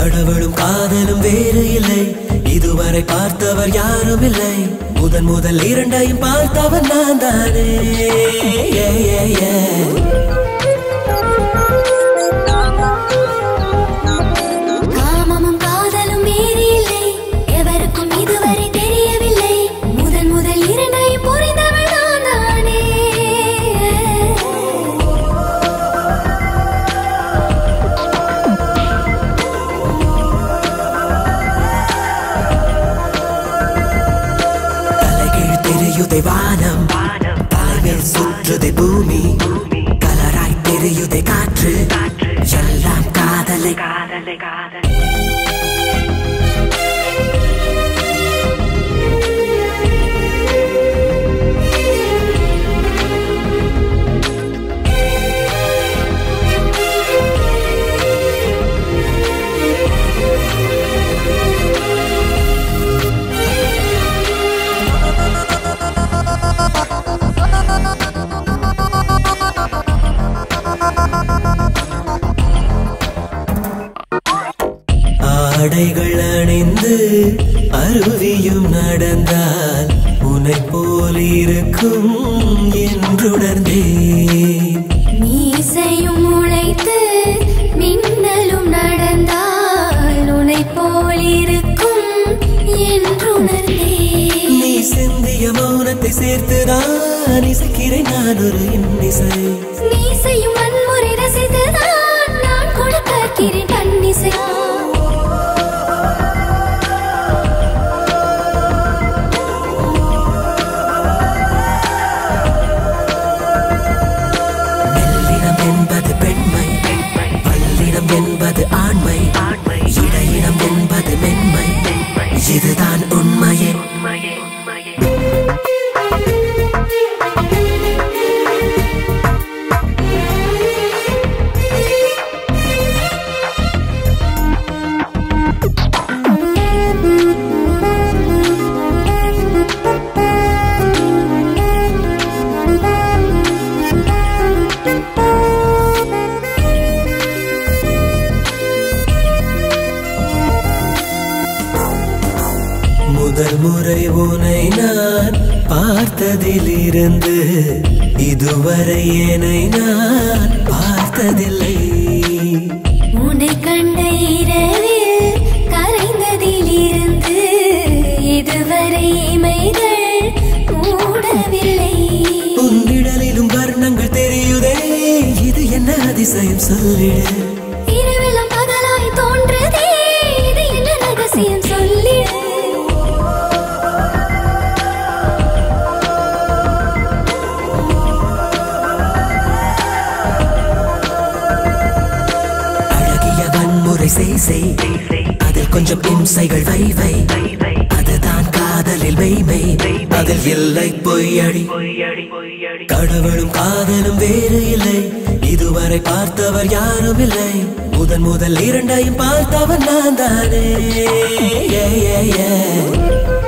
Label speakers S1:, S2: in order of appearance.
S1: கடவுளும் காதலும் வேறு இல்லை இதுவரை பார்த்தவர் யாரும் இல்லை முதன் முதல் இரண்டையும் பார்த்தவன் நான் தானே Yeah, yeah, yeah.
S2: காமமும் காதலும் வேறு இல்லை எவருக்கும் இதுவரை தெரியவில்லை முதல் முதல் இரண்டையும் புரிந்தவள் நான் தானே
S1: தலைகீழ் தெரியுதை வானம் தலைமேல் சுற்றுதை பூமி கலராய் தெரியுதை காற்று எல்லாம் காதலை ஆடைகள் அணிந்து அருவியும் நடந்தால் உன்னை போல் இருக்கும் என்றுணர்ந்தேன்
S2: மீசையும் முளைத்து மின்னலும் நடந்தால் உனை போல் இருக்கும் என்றுணர்ந்தேன்
S1: நீ சிந்திய மௌனத்தை சேர்த்துதான் இசைக்கிறேன் நான் ஒரு இன்னிசை
S2: மீசையும் வன்முறை ரசித்துதான் நான் கொடுக்கிறேன் பன்னிசை
S1: மெல்லினம் என்பது பெண்மை பல்லினம் என்பது ஆண்மை இடையினம் என்பது மென்மை இதுதான் உண்மையே முதல் முறை உனை நான் பார்த்ததிலிருந்து இதுவரை என்னை நான் பார்த்ததில்லை
S2: உன்னை கண்ட இரவில் கரைந்ததிலிருந்து இதுவரை இமைகள் மூடவில்லை
S1: உன்னிடலிலும் வர்ணங்கள் தெரியுதே இது என்ன அதிசயம் சொல்லிடு
S2: இரவெல்லாம் பகலாய் தோன்றதே இது என்ன ரகசியம் சொல்லிடு
S1: அழகிய வன்முறை செய் செய் அதில் கொஞ்சம் இம்சைகள் வை வை அதுதான் காதலில் மெய்மை அதில் இல்லை பொய்யடி கடவுளும் காதலும் வேறு இல்லை இதுவரை பார்த்தவர் யாரும் இல்லை முதன் முதல் இரண்டையும் பார்த்தவன் நான் தானே Yeah, yeah, yeah.